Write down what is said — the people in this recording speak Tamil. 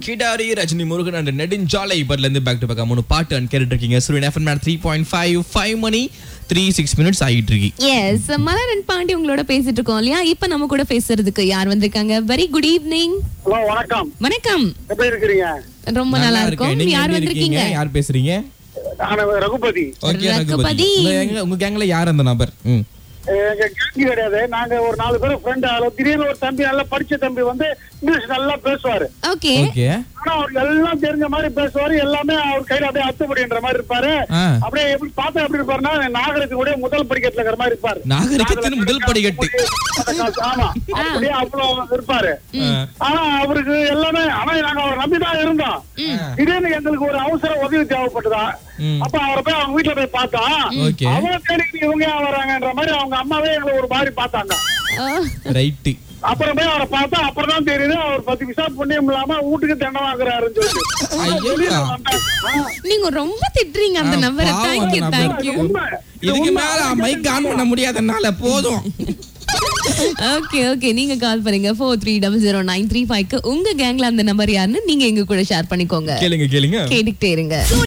கிடாரி ரஜினி முருகன் அண்ட் நெடுஞ்சாலை பட்ல இருந்து பேக் டு பேக் மூணு பாட்டு அண்ட் கேட்டுட்டு இருக்கீங்க சூரியன் எஃப்எம் மேட் த்ரீ பாயிண்ட் ஃபைவ் ஃபைவ் மணி த்ரீ சிக்ஸ் மினிட்ஸ் ஆகிட்டு இருக்கு எஸ் மலரன் பாண்டி உங்களோட பேசிட்டு இருக்கோம் இல்லையா இப்ப நம்ம கூட பேசுறதுக்கு யார் வந்திருக்காங்க வெரி குட் ஈவினிங் ஹலோ வணக்கம் வணக்கம் எப்படி இருக்கிறீங்க ரொம்ப நல்லா இருக்கேன். இருக்கும் நீங்க யார் எப்படி இருக்கீங்க வந்திருக்கீங்க யார் பேசுறீங்க நான் ரகுபதி ஓகே ரகுபதி. ரகுபதி உங்க gang- உங்க கேங்ல யார் அந்த நபர் ம் எங்க கேங்கி கிடையாது நாங்க ஒரு நாலு பேர் ஃப்ரெண்ட் அதில் திடீர்னு ஒரு தம்பி நல்லா படிச்ச தம்பி வந்து இங்கிலீஷ் நல்லா பேசுவாரு ஓகே ஓகே ஆனா அவருக்கு எல்லாம் தெரிஞ்ச மாதிரி பேசுவாரு எல்லாமே அவர் கையில அப்படியே அத்துப்படின்ற மாதிரி இருப்பாரு ஆ. அப்படியே எப்படி பார்த்தா எப்படி இருப்பாருன்னா நாகரிகத்துடைய முதல் படிக்கட்டுல இருக்கிற மாதிரி இருப்பாரு நாகரிகத்தின் முதல் படிக்கட்டு. ஆமா அப்படியே அவ்வளவு இருப்பாரு ஆனா அவருக்கு எல்லாமே ஆனா நாங்க அவரை நம்பிதான் இருந்தோம் திடீர்னு எங்களுக்கு ஒரு அவசர உதவி தேவைப்பட்டதா ம். அப்ப அவரை போய் அவங்க வீட்டுல போய் பார்த்தா ஓகே அவங்க தேடிக்கு இவங்க ஏன் வராங்கன்ற மாதிரி அவங்க அம்மாவே எங்களை ஒரு மாதிரி பார்த்தாங்க ரைட்டு அப்புறம் போய் அவரை பார்த்தா அப்புறம் தான் தெரியுது அவர் பத்து பிசா புண்ணியம் இல்லாம வீட்டுக்கு தண்டை வாங்குறாருன்னு சொல்லிட்டு ஐயையோ. ஆ. நீங்க ரொம்ப திட்டுறீங்க அந்த ஆ, நம்பரை பாவம் தேங்க்யூ அந்த தேங்க்யூ உண்மை. இது இதுக்கு உண்மை. மேல மைக் ஆன் பண்ண முடியாதனால போதும் ஓகே ஓகே நீங்க கால் பண்ணுங்க four three double zero nine three ஃபைவ்க்கு உங்க கேங்ல அந்த நம்பர் யாருன்னு நீங்க எங்க கூட ஷேர் பண்ணிக்கோங்க கேளுங்க கேளுங்க கேட்டுக்கிட்டே இருங்க